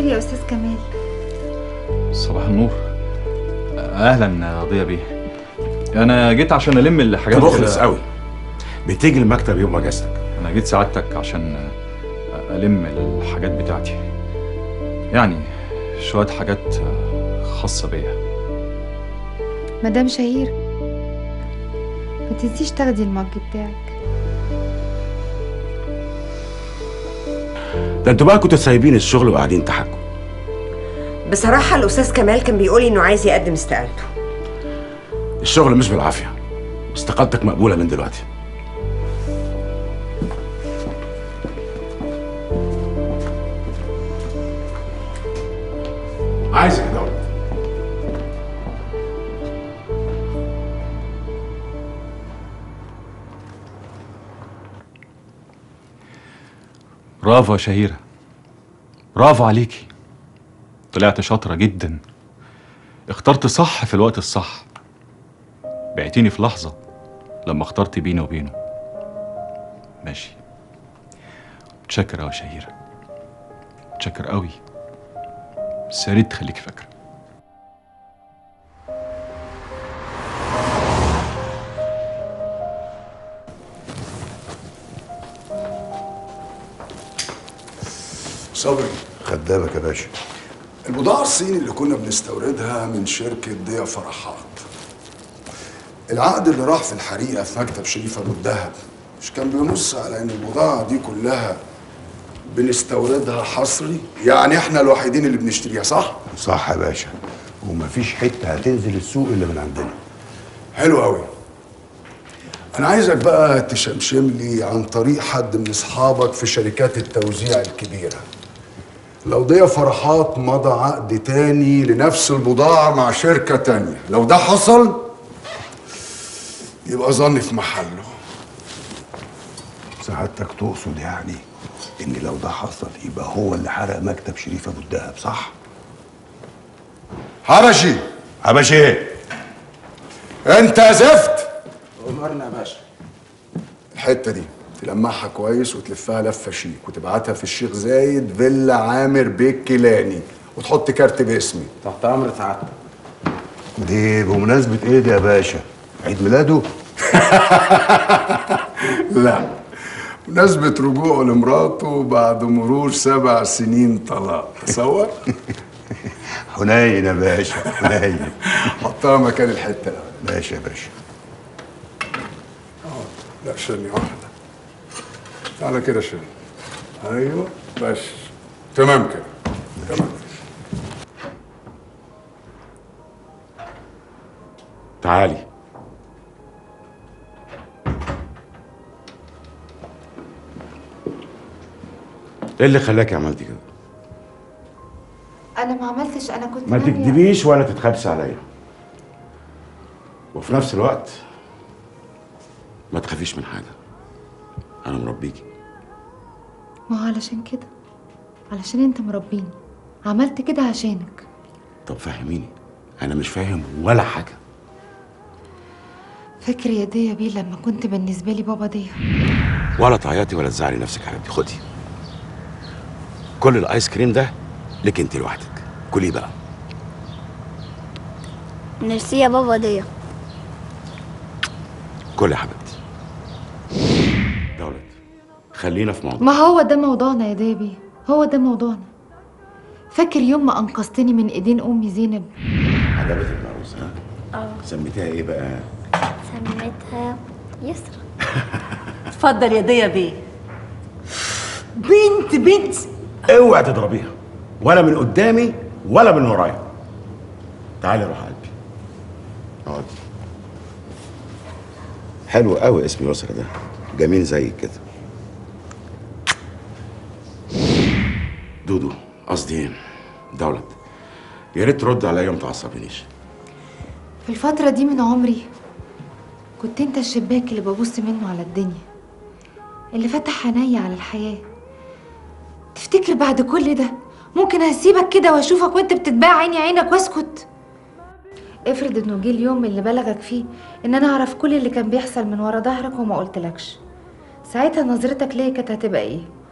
يا استاذ كمال صباح النور اهلا يا ضيا بيه انا جيت عشان الم الحاجات انت كده. مخلص قوي بتيجي المكتب يوم اجازتك انا جيت سعادتك عشان الم الحاجات بتاعتي يعني شويه حاجات خاصه بيا مدام شهير ما تنسيش تاخدي المج بتاعك ده انتوا بقى كنتوا سايبين الشغل وقاعدين تحكوا بصراحة الأستاذ كمال كان بيقول إنه عايز يقدم استقالته الشغل مش بالعافيه استقالتك مقبوله من دلوقتي عايزك يا دولة برافو يا شهيره برافو عليكي طلعت شاطره جدا اخترت صح في الوقت الصح بعتيني في لحظه لما اخترت بيني وبينه ماشي متشكر قوي شهيره متشكر قوي بس يا ريت تخليكي فاكره صبري خدامك يا باشا البضاعة الصيني اللي كنا بنستوردها من شركة ضيا فرحات العقد اللي راح في الحريقة في مكتب شريف أبو الدهب مش كان بينص على إن البضاعة دي كلها بنستوردها حصري يعني احنا الوحيدين اللي بنشتريها صح؟ صح يا باشا ومفيش حته هتنزل السوق الا من عندنا حلو قوي انا عايزك بقى تشمشم لي عن طريق حد من اصحابك في شركات التوزيع الكبيره لو ضيا فرحات مضى عقد تاني لنفس البضاعه مع شركه تانية لو ده حصل يبقى ظني في محله سعادتك تقصد يعني ان لو ده حصل يبقى هو اللي حرق مكتب شريف ابو الدهب صح حبشي حبشي ايه انت زفت امرنا يا باشا الحته دي تلمعها كويس وتلفها لفه شيك وتبعتها في الشيخ زايد فيلا عامر بيك كيلاني وتحط كارت باسمي تحت امر سعادتك دي بمناسبه ايه دي يا باشا عيد ميلاده لا مناسبة رجوعه لمراته بعد مرور سبع سنين طلاق تصور حنين يا باشا حنين حطها مكان الحتة الأول ماشي يا باشا لا شيلني واحدة تعالى كده شيل أيوه بس تمام كده تمام تعالي ايه اللي خلاكي عملتي كده انا ما عملتش انا كنت ما ناوية- تكدبيش ولا تتخبسي عليا وفي نفس الوقت ما تخافيش من حاجه انا مربيكي ما هو علشان كده علشان انت مربيني عملت كده عشانك طب فهميني انا مش فاهم ولا حاجه فاكر يا ديا بيه لما كنت بالنسبه لي بابا ديا ولا تعيطي ولا تزعلي نفسك يا حبيبتي خدي كل الايس كريم ده لك انت لوحدك كلي بقى ميرسي يا بابا ديا كل يا حبيبتي دولت خلينا في موضوع ما هو ده موضوعنا يا ديا بيه هو ده موضوعنا فاكر يوم ما انقذتني من ايدين امي زينب عجبتك العروسه ها؟ اه سميتها ايه بقى سميتها يسرا اتفضل يا ديا بيه بنت بنت اوعي تضربيها ولا من قدامي ولا من ورايا تعالي روح قلبي اقعدي حلو قوي اسم يسرا ده جميل زيك كده دودو قصدي دولت يا ريت ترد عليا وما تعصبنيش في الفترة دي من عمري كنت انت الشباك اللي ببص منه على الدنيا اللي فتح عينيا على الحياة تفتكر بعد كل ده ممكن هسيبك كده واشوفك وانت بتتباع عيني عينك واسكت افرض انه جه اليوم اللي بلغك فيه ان انا اعرف كل اللي كان بيحصل من ورا ظهرك وما قلتلكش ساعتها نظرتك ليا كانت هتبقى ايه